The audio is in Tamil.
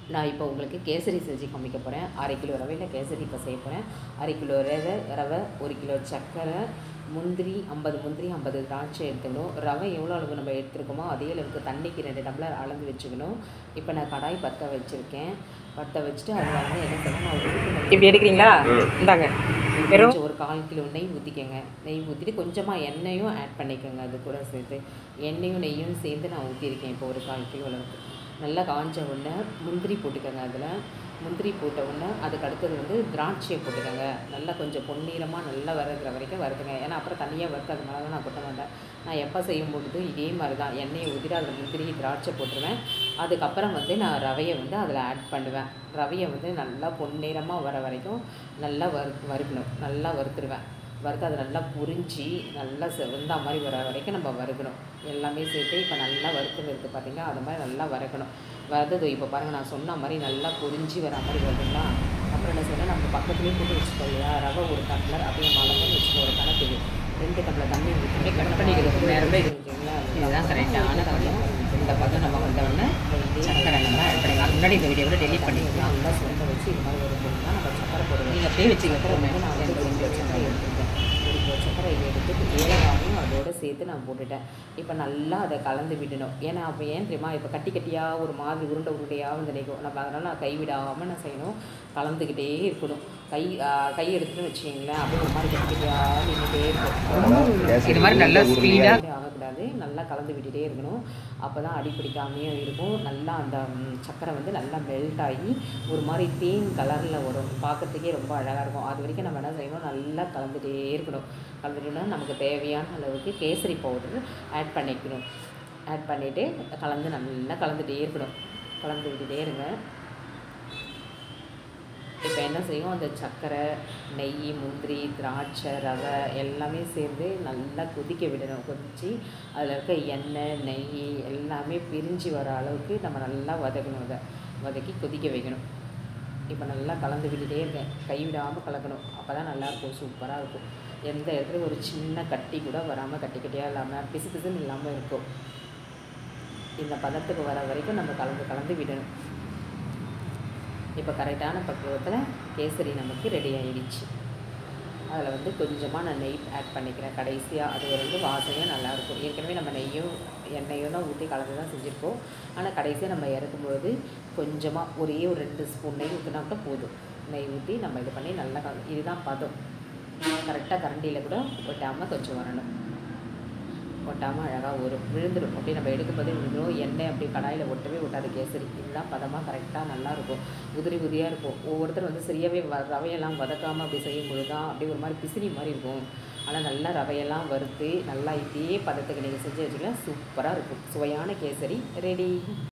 நான் இப்போ உங்களுக்கு கேசரி செஞ்சு காமிக்க போகிறேன் அரை கிலோ ரவையில் கேசரி இப்போ செய்ய போகிறேன் அரை கிலோ ரவை ரவை ஒரு கிலோ சர்க்கரை முந்திரி ஐம்பது முந்திரி ஐம்பது திராட்சை எடுத்துக்கணும் ரவை எவ்வளோ அளவு நம்ம எடுத்துருக்கோமோ அதே அளவுக்கு தண்ணிக்கு ரெண்டு டம்ளர் அளந்து வச்சுக்கணும் இப்போ நான் கடாய் பற்ற வச்சுருக்கேன் பற்ற வச்சுட்டு அதில் வந்து என்ன செய்யணும் நான் உருட்டு இப்படி எடுக்கிறீங்களா இந்தாங்க வெறும் கொஞ்சம் ஒரு கால் கிலோ நெய் ஊற்றிக்கங்க நெய் ஊற்றிட்டு கொஞ்சமாக எண்ணெயும் ஆட் பண்ணிக்கோங்க அது கூட சேர்த்து எண்ணெயும் நெய்யும் சேர்ந்து நான் ஊற்றிருக்கேன் இப்போ ஒரு கால் கிலோ அளவுக்கு நல்லா காஞ்ச உடனே முந்திரி போட்டுக்கோங்க அதில் முந்திரி போட்ட உடனே அதுக்கு அடுத்தது வந்து திராட்சையை போட்டுக்கோங்க நல்லா கொஞ்சம் பொன்னிறமாக நல்லா வறுக்கிற வரைக்கும் வறுத்துங்க ஏன்னா அப்புறம் தனியாக வறுக்கிறதுனால தான் நான் கொட்ட மாட்டேன் நான் எப்போ செய்யும்பொழுது இதே மாதிரி தான் எண்ணெயை ஊற்றிட்டு அதில் முந்திரி திராட்சை போட்டுருவேன் அதுக்கப்புறம் வந்து நான் ரவையை வந்து அதில் ஆட் பண்ணுவேன் ரவையை வந்து நல்லா பொன்னிறமாக வர வரைக்கும் நல்லா வறு வறுக்கணும் நல்லா வறுத்துருவேன் வறுத்து அது நல்லா புரிஞ்சு நல்லா செவந்தா மாதிரி வர வரைக்கும் நம்ம வறுக்கணும் எல்லாமே சேர்த்து இப்போ நல்லா வறுத்து வறுத்து பார்த்தீங்கன்னா அது மாதிரி நல்லா வறுக்கணும் வறுத்தது இப்போ பாருங்கள் நான் சொன்ன மாதிரி நல்லா புரிஞ்சு வர மாதிரி வருதுங்களா அப்புறம் என்ன செய்யணும் நம்ம பக்கத்துலேயே போட்டு வச்சுக்கோ இல்லையா ரவை ஒரு டம்ளர் அப்படியே மலர்ந்து வச்சுக்கோ ஒரு கணக்கு ரெண்டு டம்ளர் தண்ணி ஊற்றி கட் பண்ணிக்கிறது நேரமே இருக்குங்களா இதுதான் கரெக்டான பதம் இந்த பதம் நம்ம வந்தோடனே சக்கரை நம்ம ஆட் பண்ணிக்கலாம் முன்னாடி இந்த வீடியோவில் டெலிட் பண்ணிக்கலாம் நல்லா சுருங்க வச்சு இது மாதிரி வரும்போதுனா நம்ம சக்கரை போடுவோம் நீங்கள் அப்படியே வச்சுக்க சக்கரை வந்து நான் வந்து ஒரு கிலோ சக்கரை எடுத்துருக்கேன் ஒரு கிலோ சக்கரை எடுத்துட்டு ஏலக்காயும் அதோட சேர்த்து நான் போட்டுட்டேன் இப்போ நல்லா அதை கலந்து விடணும் ஏன்னா அப்போ ஏன் தெரியுமா இப்போ கட்டி கட்டியாக ஒரு மாதிரி உருண்டை உருண்டையாக வந்து நிற்கும் நம்ம அதனால் நான் கை விடாமல் நான் செய்யணும் கலந்துக்கிட்டே இருக்கணும் கை கை எடுத்துட்டு வச்சிங்களேன் அப்படியே ஒரு மாதிரி கட்டி கட்டியாக நின்றுட்டே இருக்கும் இது மாதிரி நல்லா ஸ்பீடாக அப்படி ஆகக்கூடாது நல்லா கலந்து விட்டுட்டே இருக்கணும் அப்போ தான் அடி பிடிக்காமையும் இருக்கும் நல்லா அந்த ம், சக்கரை வந்து நல்லா மெல்ட் ஆகி ஒரு மாதிரி தேன் கலரில் வரும் பார்க்கறதுக்கே ரொம்ப அழகாக இருக்கும் அது வரைக்கும் நம்ம என்ன செய்யணும் நல்லா கலந்துட்டே இருக்கணும் கலந்துட்டோம்னா நமக்கு தேவையான அளவுக்கு கேசரி பவுடர் ஆட் பண்ணிக்கணும் ஆட் பண்ணிவிட்டு கலந்து நல்லா கலந்துட்டே இருக்கணும் கலந்து விட்டுட்டே இருங்க இப்போ என்ன செய்யும் அந்த சர்க்கரை நெய் முந்திரி திராட்சை ரவை எல்லாமே சேர்ந்து நல்லா கொதிக்க விடணும் கொதித்து அதில் இருக்க எண்ணெய் நெய் எல்லாமே பிரிஞ்சு வர அளவுக்கு நம்ம நல்லா வதக்கணும் அதை வதக்கி கொதிக்க வைக்கணும் இப்போ நல்லா கலந்து விட்டுட்டே இருக்கேன் கைவிடாமல் கலக்கணும் அப்போ தான் நல்லாயிருக்கும் சூப்பராக இருக்கும் எந்த இடத்துல ஒரு சின்ன கட்டி கூட வராமல் கட்டி கட்டியாக இல்லாமல் பிசு பிசுன்னு இல்லாமல் இருக்கும் இந்த பதத்துக்கு வர வரைக்கும் நம்ம கலந்து கலந்து விடணும் இப்போ கரெக்டான பக்குவத்தில் கேசரி நமக்கு ரெடி ஆயிடுச்சு அதில் வந்து கொஞ்சமாக நான் நெய் ஆட் பண்ணிக்கிறேன் கடைசியாக அது வந்து வாசனையாக நல்லாயிருக்கும் ஏற்கனவே நம்ம நெய்யும் எண்ணெயும் தான் ஊற்றி கலந்து தான் செஞ்சுருப்போம் ஆனால் கடைசியாக நம்ம இறக்கும்போது கொஞ்சமாக ஒரே ஒரு ரெண்டு ஸ்பூன் நெய் ஊற்றினா கூட போதும் நெய் ஊற்றி நம்ம இது பண்ணி நல்லா கலந்து இதுதான் பதம் கரெக்டாக கரண்டியில் கூட ஒட்டாமல் கொஞ்சம் வரணும் ஒட்டாமல் அழகாக வரும் விழுந்துடும் அப்படி நம்ம எடுக்கும்போதே விழுந்துடும் எண்ணெய் அப்படி கடாயில் ஒட்டவே ஒட்டாது கேசரி இதுதான் பதமாக கரெக்டாக நல்லா இருக்கும் உதிரி உதிரியாக இருக்கும் ஒவ்வொருத்தர் வந்து சரியாகவே வ ரவையெல்லாம் வதக்காமல் அப்படி செய்யும்போது தான் அப்படியே ஒரு மாதிரி பிசிறி மாதிரி இருக்கும் ஆனால் நல்லா ரவையெல்லாம் வறுத்து நல்லா இதே பதத்துக்கு நீங்கள் செஞ்சு வச்சிங்கன்னா சூப்பராக இருக்கும் சுவையான கேசரி ரெடி